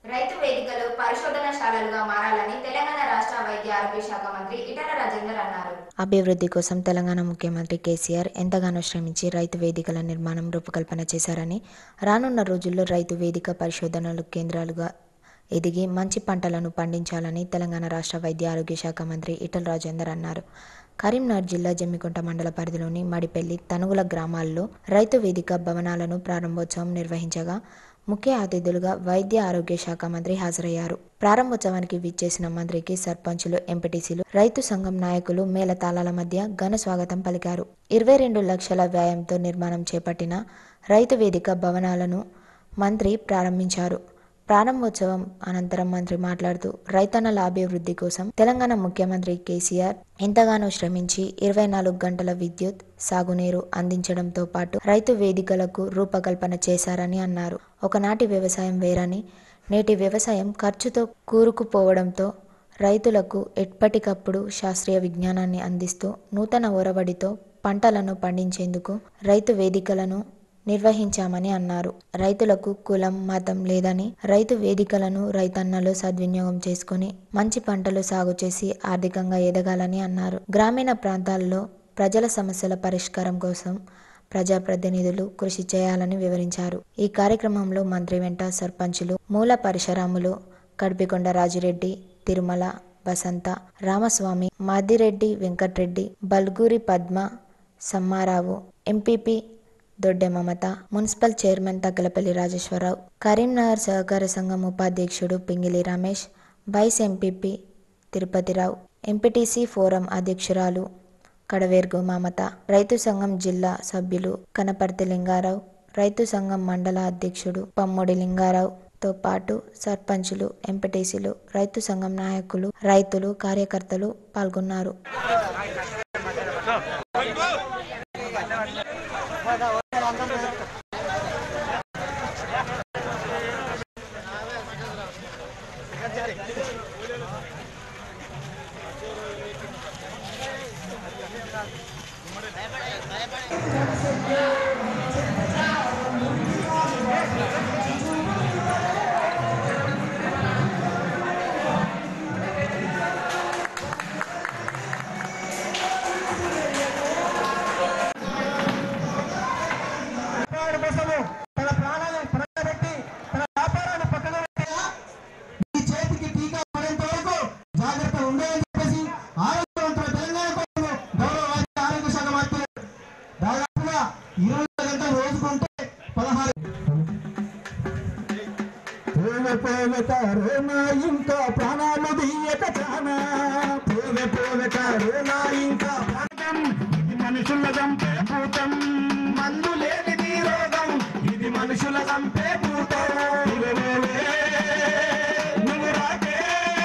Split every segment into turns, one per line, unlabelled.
రైతు వేదికలు పరిశోధనశాలలుగా మారాలని తెలంగాణ రాష్ట్ర వైద్య ఆరోగ్య శాఖ మంత్రి ఇటల రాజేందర్ అన్నారు
అభివృద్ధి కోసం తెలంగాణ ముఖ్యమంత్రి కేసీఆర్ ఎంతగానో శ్రమించి రైతు వేదికల నిర్మాణం రూపకల్పన చేశారని రానున్న రోజుల్లో రైతు వేదిక పరిశోధనలు కేంద్రాలుగా ఎదిగి మంచి పంటలను పండించాలని తెలంగాణ రాష్ట్ర వైద్య ఆరోగ్య శాఖ మంత్రి ఇటల రాజేందర్ అన్నారు కరీంనగర్ జిల్లా జమ్మికుంట మండల పరిధిలోని మడిపెల్లి తనుగుల గ్రామాల్లో రైతు వేదిక భవనాలను ప్రారంభోత్సవం నిర్వహించగా ముఖ్య అతిథులుగా వైద్య ఆరోగ్య శాఖ మంత్రి హాజరయ్యారు ప్రారంభోత్సవానికి విచ్చేసిన మంత్రికి సర్పంచులు ఎంపీటీసీలు రైతు సంఘం నాయకులు మేళతాళాల మధ్య ఘన స్వాగతం పలికారు ఇరవై రెండు లక్షల వ్యయంతో నిర్మాణం చేపట్టిన రైతు వేదిక భవనాలను మంత్రి ప్రారంభించారు ప్రారంభోత్సవం అనంతరం మంత్రి మాట్లాడుతూ రైతన్నల అభివృద్ధి కోసం తెలంగాణ ముఖ్యమంత్రి కేసీఆర్ ఎంతగానో శ్రమించి ఇరవై నాలుగు గంటల విద్యుత్ సాగునీరు అందించడంతో పాటు రైతు వేదికలకు రూపకల్పన చేశారని అన్నారు ఒకనాటి వ్యవసాయం వేరని నేటి వ్యవసాయం ఖర్చుతో కూరుకుపోవడంతో రైతులకు ఎప్పటికప్పుడు శాస్త్రీయ విజ్ఞానాన్ని అందిస్తూ నూతన ఒరవడితో పంటలను పండించేందుకు రైతు వేదికలను నిర్వహించామని అన్నారు రైతులకు కులం మతం లేదని రైతు వేదికలను రైతన్నలు సద్వినియోగం చేసుకుని మంచి పంటలు సాగు చేసి ఆర్థికంగా ఎదగాలని అన్నారు గ్రామీణ ప్రాంతాల్లో ప్రజల సమస్యల పరిష్కారం కోసం ప్రజాప్రతినిధులు కృషి చేయాలని వివరించారు ఈ కార్యక్రమంలో మంత్రి వెంట సర్పంచులు Moola Parisharamulu Kadipikonda Rajireddy Tirumala Vasantha Ramaswamy Madireddy Venkatreddy Balguri Padma Sammarao MPP Dodde Mamatha municipal chairman Taggalapalli Rajeshwararao Karimnagar సహకార సంఘం ఉపాధ్యక్షుడు Pingili Ramesh vice MPP Tirupathirao MPTC forum అధ్యక్షురాలు కడవేర్గు మమత రైతు సంఘం జిల్లా సభ్యులు కనపర్తి లింగారావు రైతు సంఘం మండల అధ్యక్షుడు పమ్మొడి లింగారావు తో పాటు సర్పంచులు ఎంపీటీసీలు రైతు సంఘం నాయకులు రైతులు కార్యకర్తలు పాల్గొన్నారు
వ్యాపారం కోసము తన ప్రాణాలను పడబెట్టి తన వ్యాపారాన్ని పక్కన పెట్టి ఈ చేతికి టీకా పడేంత వరకు జాగ్రత్త ఉండేదని చెప్పేసి ఆరోగ్యవంతుల తెలంగాణ కోసం గౌరవ వైద్య ఆరోగ్య శాఖ మంత్రి దాదాపుగా ఇరవై గంటలు రోజుకుంటే పదహారు పోవే పోవే కరోనా ఇంకా ప్రాణాలు దీయక చానా పోవే పోవే కరోనా ఇంకా ప్రాణం ఇది మనుషుల చంపే భూతం మందు లేనిది రోగం ఇది మనుషుల చంపే భూతం పోవే పోవే, నువ్వు రాకే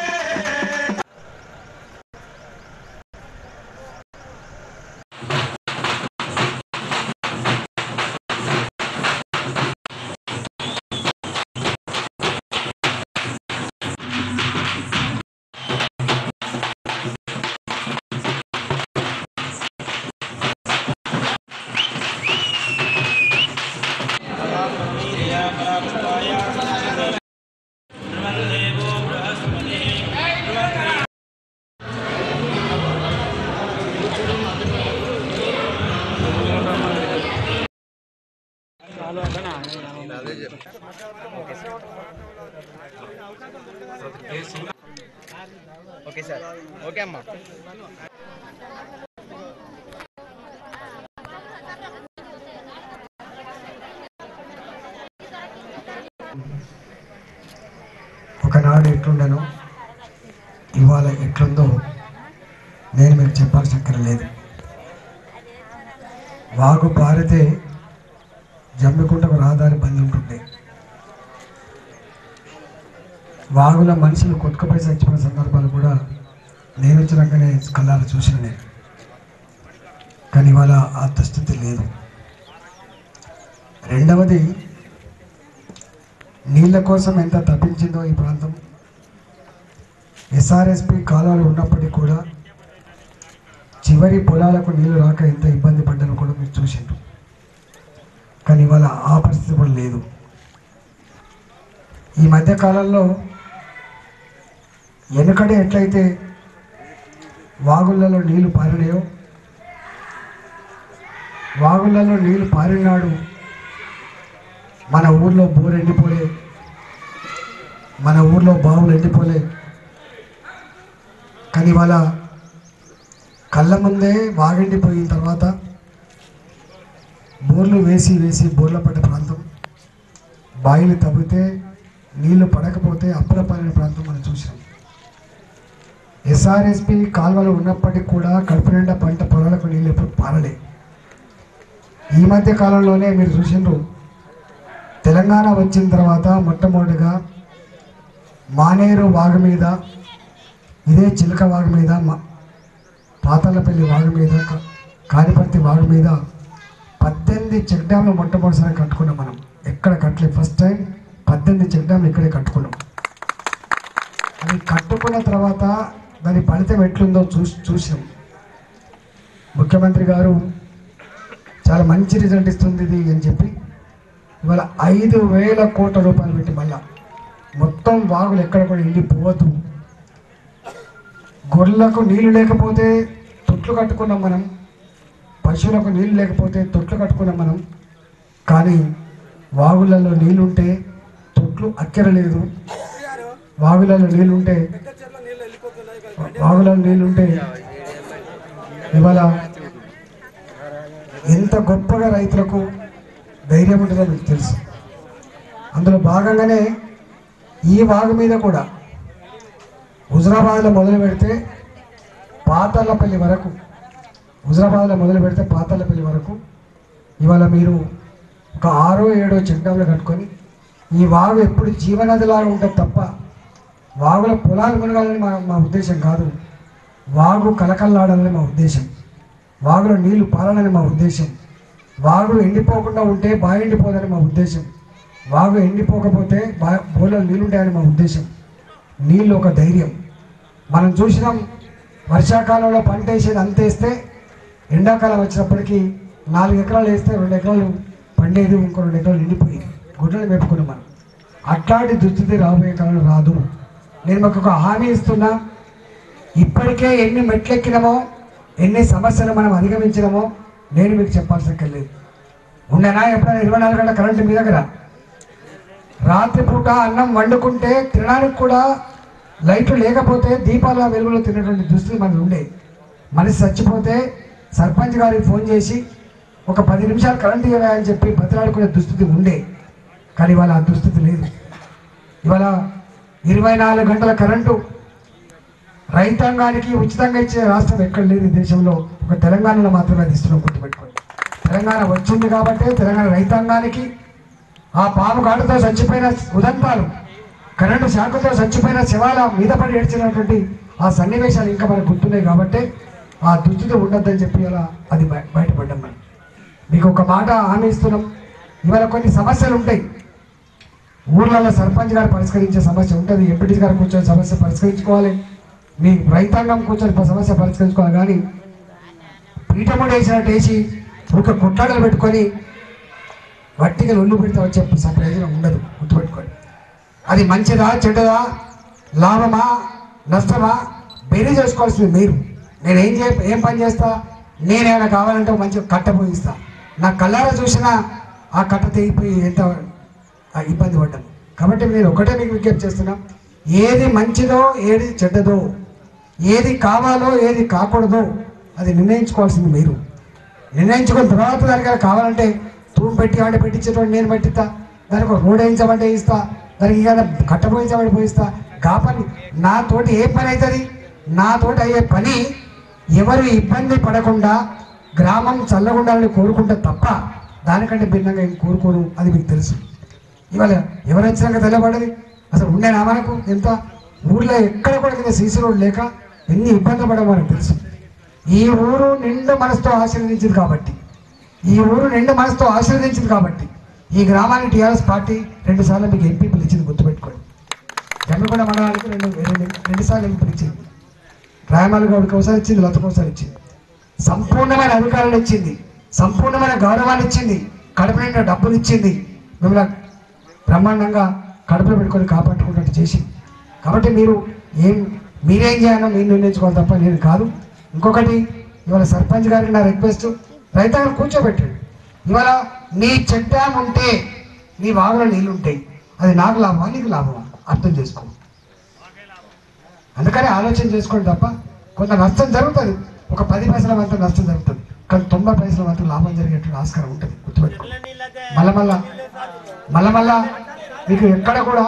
ఓకే సార్ ఓకే అమ్మా
ఒకనాడు ఎట్లుండను ఇవాళ ఎట్లుందో నేను మీకు చెప్పాల్సిన అక్కర్లేదు వాగు పారితే జమ్మికుంటకు రహదారి బంద్ ఉంటుండే వాగుల మనుషులు కొట్టుకుపోయి చచ్చిపోయిన సందర్భాలు కూడా నేను వచ్చినాకనే కళ్ళారా చూసిన నేను కానీ ఇవాళ ఆ దుస్థితి లేదు రెండవది నీళ్ళ కోసం ఎంత తప్పించిందో ఈ ప్రాంతం ఎస్ఆర్ఎస్పి కాలాలు ఉన్నప్పటికీ కూడా చివరి పొలాలకు నీళ్లు రాక ఎంత ఇబ్బంది పడ్డానో కూడా మీరు చూసిండ్రు కానీ ఇవాళ ఆ పరిస్థితి కూడా లేదు ఈ మధ్య కాలంలో వెనుకడే ఎట్లయితే వాగులలో నీళ్లు పారినాయో వాగులలో నీళ్లు పారినాడు మన ఊర్లో బోర్ ఎండిపోలే మన ఊర్లో బావులు ఎండిపోలే కానీ ఇవాళ కళ్ళ ముందే వాగండిపోయిన తర్వాత బోర్లు వేసి వేసి బోర్ల పడ్డ ప్రాంతం బాయిలు తవ్వితే నీళ్లు పడకపోతే అప్పులపాలైన ప్రాంతం మనం చూసాం ఎస్ఆర్ఎస్పి కాలువలు ఉన్నప్పటికీ కూడా కడుపు నిండా పంట పొలాలకు నీళ్ళు ఎప్పుడు పారలే ఈ మధ్య కాలంలోనే మీరు చూసిండ్రు తెలంగాణ వచ్చిన తర్వాత మొట్టమొదటిగా మానేరు వాగు మీద ఇదే చిలక వాగు మీద మా పాతాలపల్లి వాగు మీద క- కానిపర్తి వాగు మీద పద్దెనిమిది చెక్ డ్యామ్లు మొట్టమొదటిసారి కట్టుకున్నాం మనం ఎక్కడ కట్టలేదు ఫస్ట్ టైం పద్దెనిమిది చెక్ డ్యామ్లు ఇక్కడే కట్టుకున్నాం అది కట్టుకున్న తర్వాత దాని ఫలితం ఎట్లుందో చూసి చూసాం ముఖ్యమంత్రి గారు చాలా మంచి రిజల్ట్ ఇస్తుంది ఇది అని చెప్పి ఇవాళ ఐదు వేల కోట్ల రూపాయలు పెట్టి మళ్ళా మొత్తం వాగులు ఎక్కడ కూడా ఎండిపోవద్దు గొర్రెలకు నీళ్లు లేకపోతే తొట్లు కట్టుకున్నాం మనం పశువులకు నీళ్లు లేకపోతే తొట్లు కట్టుకున్నాం మనం కానీ వాగులలో నీళ్ళుంటే తొట్లు అక్కరలేదు వాగులలో నీళ్ళుంటే వాగులలో నీళ్ళుంటే ఇవాళ ఎంత గొప్పగా రైతులకు ధైర్యం ఉంటుందో మీకు తెలుసు అందులో భాగంగానే ఈ వాగు మీద కూడా హుజరాబాద్లో మొదలు పెడితే పాతాళ్ళపల్లి వరకు హుజరాబాద్లో మొదలు పెడితే పాతాళ్ళపల్లి వరకు ఇవాళ మీరు ఒక ఆరో ఏడో చెక్ డ్యామ్లు కట్టుకొని ఈ వాగు ఎప్పుడు జీవనదిలాగా ఉంటుంది తప్ప వాగుల పొలాలు మునగాలని మా మా ఉద్దేశం కాదు వాగు కలకల్లాడాలని మా ఉద్దేశం వాగులో నీళ్లు పారాలని మా ఉద్దేశం వాగు ఎండిపోకుండా ఉంటే బావి ఎండిపోదని మా ఉద్దేశం వాగు ఎండిపోకపోతే బా బోలో నీళ్ళు ఉంటాయని మా ఉద్దేశం నీళ్ళు ఒక ధైర్యం మనం చూసినాం వర్షాకాలంలో పంట వేసేది అంతేస్తే ఎండాకాలం వచ్చినప్పటికీ నాలుగు ఎకరాలు వేస్తే రెండు ఎకరాలు పండేది ఇంకో రెండు ఎకరాలు ఎండిపోయేది గుడ్డలు మేపుకున్నాం మనం అట్లాంటి దుస్థితి రాబోయే కాలంలో రాదు నేను మాకు ఒక హామీ ఇస్తున్నా ఇప్పటికే ఎన్ని మెట్లెక్కినామో ఎన్ని సమస్యలు మనం అధిగమించినామో నేను మీకు చెప్పాల్సిన లేదు ఉండనా ఎప్పుడైనా ఇరవై నాలుగు గంటల కరెంటు మీ దగ్గర రాత్రిపూట అన్నం వండుకుంటే తినడానికి కూడా లైట్లు లేకపోతే దీపాల వెలుగులో తినేటువంటి దుస్తులు మనకు ఉండే మనిషి చచ్చిపోతే సర్పంచ్ గారికి ఫోన్ చేసి ఒక పది నిమిషాలు కరెంటు ఇవ్వా అని చెప్పి బతిలాడుకునే దుస్థితి ఉండే కానీ ఇవాళ ఆ దుస్థితి లేదు ఇవాళ ఇరవై నాలుగు గంటల కరెంటు రైతాంగానికి ఉచితంగా ఇచ్చే రాష్ట్రం ఎక్కడ లేదు ఈ దేశంలో ఒక తెలంగాణలో మాత్రమే అది ఇస్తున్నాం గుర్తుపెట్టుకోండి తెలంగాణ వచ్చింది కాబట్టి తెలంగాణ రైతాంగానికి ఆ పాము కాటుతో చచ్చిపోయిన ఉదంతాలు కరెంటు శాఖతో చచ్చిపోయిన శివాల మీద పడి ఏడ్చినటువంటి ఆ సన్నివేశాలు ఇంకా మనకు గుర్తున్నాయి కాబట్టి ఆ దుస్థితి ఉండొద్దని చెప్పి అలా అది బయ- బయటపడ్డాం మనం మీకు ఒక మాట హామీ ఇస్తున్నాం ఇవాళ కొన్ని సమస్యలు ఉంటాయి ఊర్లలో సర్పంచ్ గారు పరిష్కరించే సమస్య ఉంటుంది ఎంపీటీ గారు కూర్చొని సమస్య పరిష్కరించుకోవాలి మీ రైతాంగం కూర్చొని సమస్య పరిష్కరించుకోవాలి కానీ పీఠముడు వేసినట్టు వేసి ఒక కొట్లాడలు పెట్టుకొని వట్టిగా ఒళ్ళు పెడితే వచ్చే స- ప్రయోజనం ఉండదు గుర్తుపెట్టుకోండి అది మంచిదా చెడ్డదా లాభమా నష్టమా బేరీ చేసుకోవాల్సింది మీరు నేను ఏం చే ఏం పని చేస్తా నేనేమైనా కావాలంటే ఒక మంచిగా కట్ట పోయిస్తా నా కళ్ళారా చూసినా ఆ కట్ట తెగిపోయి ఎంత ఆ ఇబ్బంది పడ్డాను కాబట్టి నేను ఒకటే మీకు విజ్ఞప్తి చేస్తున్నా ఏది మంచిదో ఏది చెడ్డదో ఏది కావాలో ఏది కాకూడదో అది నిర్ణయించుకోవాల్సింది మీరు నిర్ణయించుకున్న తర్వాత దానికి కావాలంటే తూము పెట్టి అంటే పెట్టించేటువంటి నేను పెట్టిస్తా దానికి ఒక రోడ్ వేయించమంటే ఇస్తా దానికి ఇక కట్ట పోయించమంటే పోయిస్తా కా పని నాతోటి ఏ పని అవుతుంది నాతోటి అయ్యే పని ఎవరు ఇబ్బంది పడకుండా గ్రామం చల్లగుండాలని కోరుకుంటే తప్ప దానికంటే భిన్నంగా ఏం కోరుకోను అది మీకు తెలుసు ఇవాళ ఎవరు వచ్చినాక తెల్లబడది అసలు ఉండేనా మనకు ఎంత ఊర్లో ఎక్కడ కూడా కింద సీసీ రోడ్ లేక ఎన్ని ఇబ్బందులు పడమో మనకు తెలుసు ఈ ఊరు నిండు మనసుతో ఆశీర్వదించింది కాబట్టి ఈ ఊరు నిండు మనసుతో ఆశీర్వదించింది కాబట్టి ఈ గ్రామానికి టీఆర్ఎస్ పార్టీ రెండు సార్లు మీకు ఎంపీపీలు ఇచ్చింది గుర్తుపెట్టుకోండి జమ్మకొండ మండలానికి రెండు రెండు రెండు సార్లు ఎంపీలు ఇచ్చింది రాయమాల గౌడ్కి ఒకసారి ఇచ్చింది లతకు ఒకసారి ఇచ్చింది సంపూర్ణమైన అధికారాలు ఇచ్చింది సంపూర్ణమైన గౌరవాన్ని ఇచ్చింది కడుపు నిండా డబ్బులు ఇచ్చింది మిమ్మల్ని బ్రహ్మాండంగా కడుపులో పెట్టుకొని కాపాడుకున్నట్టు చేసింది కాబట్టి మీరు ఏం మీరేం చేయాలో మీరు నిర్ణయించుకోవాలి తప్ప నేను కాదు ఇంకొకటి ఇవాళ సర్పంచ్ గారికి నా రిక్వెస్ట్ రైతాంగం కూర్చోబెట్టండి ఇవాళ నీ చెక్ డ్యామ్ ఉంటే నీ వాగులో నీళ్ళు ఉంటాయి అది నాకు లాభమా నీకు లాభమా అర్థం చేసుకో అందుకని ఆలోచన చేసుకోండి తప్ప కొంత నష్టం జరుగుతుంది ఒక పది పైసల వంతు నష్టం జరుగుతుంది కానీ తొంభై పైసల వంతు లాభం జరిగేటువంటి ఆస్కారం ఉంటుంది గుర్తుపెట్టుకో మళ్ళా మళ్ళా మళ్ళా మళ్ళా మీకు ఎక్కడ కూడా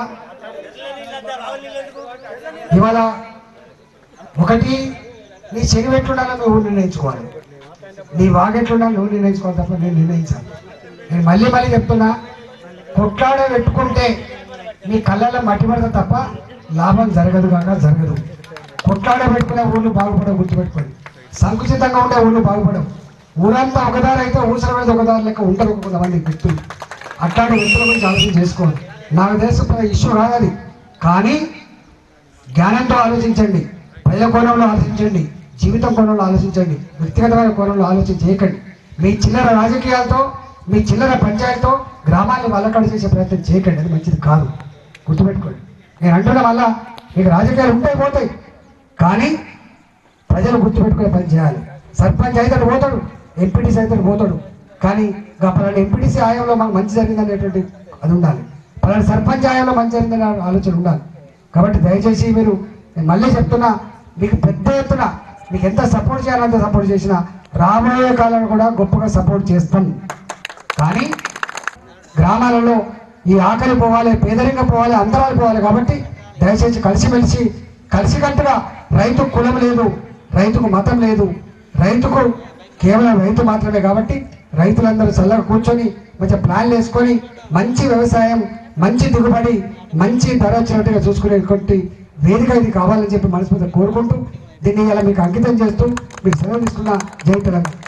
ఇవాళ ఒకటి నీ చెరువు ఎట్లుండాలో నువ్వు నిర్ణయించుకోవాలి నీ వాగెట్లుండాలో నువ్వు నిర్ణయించుకోవాలి తప్ప నేను నిర్ణయించాను నేను మళ్ళీ మళ్ళీ చెప్తున్నా కొట్లాడ పెట్టుకుంటే నీ కళ్ళల్లో మట్టి పడతా తప్ప లాభం జరగదు కాక జరగదు కొట్లాడ పెట్టుకునే ఊళ్ళు బాగుపడవు గుర్తుపెట్టుకోండి సంకుచితంగా ఉండే ఊళ్ళు బాగుపడవు ఊరంతా ఒకదారి అయితే ఊసర మీద ఒకదారి లెక్క ఉంటారు కొంతమంది వ్యక్తులు అట్లాంటి వ్యక్తుల గురించి ఆలోచన చేసుకోవాలి నాకు తెలిసి ఇష్యూ కాదు అది కానీ జ్ఞానంతో ఆలోచించండి ప్రజల కోణంలో ఆలోచించండి జీవితం కోణంలో ఆలోచించండి వ్యక్తిగతమైన కోణంలో ఆలోచన చేయకండి మీ చిల్లర రాజకీయాలతో మీ చిల్లర పంచాయతీతో గ్రామాన్ని వల్లకడ చేసే ప్రయత్నం చేయకండి అది మంచిది కాదు గుర్తుపెట్టుకోండి నేను అంటున్న వల్ల మీకు రాజకీయాలు ఉంటాయి పోతాయి కానీ ప్రజలు గుర్తుపెట్టుకునే పని చేయాలి సర్పంచ్ అయితే పోతాడు ఎంపీటీసీ అయితే పోతాడు కానీ ఇంకా పలానా ఎంపీటీసీ ఆయంలో మాకు మంచి జరిగిందనేటువంటి అది ఉండాలి పలానా సర్పంచ్ ఆయంలో మంచి జరిగిందనే ఆలోచన ఉండాలి కాబట్టి దయచేసి మీరు నేను మళ్ళీ చెప్తున్నా మీకు పెద్ద ఎత్తున మీకు ఎంత సపోర్ట్ చేయాలంత సపోర్ట్ చేసినా రాబోయే కాలంలో కూడా గొప్పగా సపోర్ట్ చేస్తాం కానీ గ్రామాలలో ఈ ఆకలి పోవాలి పేదరికం పోవాలి అంతరాలు పోవాలి కాబట్టి దయచేసి కలిసిమెలిసి కలిసికట్టుగా రైతు కులం లేదు రైతుకు మతం లేదు రైతుకు కేవలం రైతు మాత్రమే కాబట్టి రైతులందరూ చల్లగా కూర్చొని మంచి ప్లాన్లు వేసుకొని మంచి వ్యవసాయం మంచి దిగుబడి మంచి ధర వచ్చినట్టుగా చూసుకునేటువంటి వేదిక ఇది కావాలని చెప్పి మనస్ఫూర్తిగా కోరుకుంటూ దీన్ని ఇలా మీకు అంకితం చేస్తూ మీకు సెలవు తీసుకున్న జై తెలంగాణ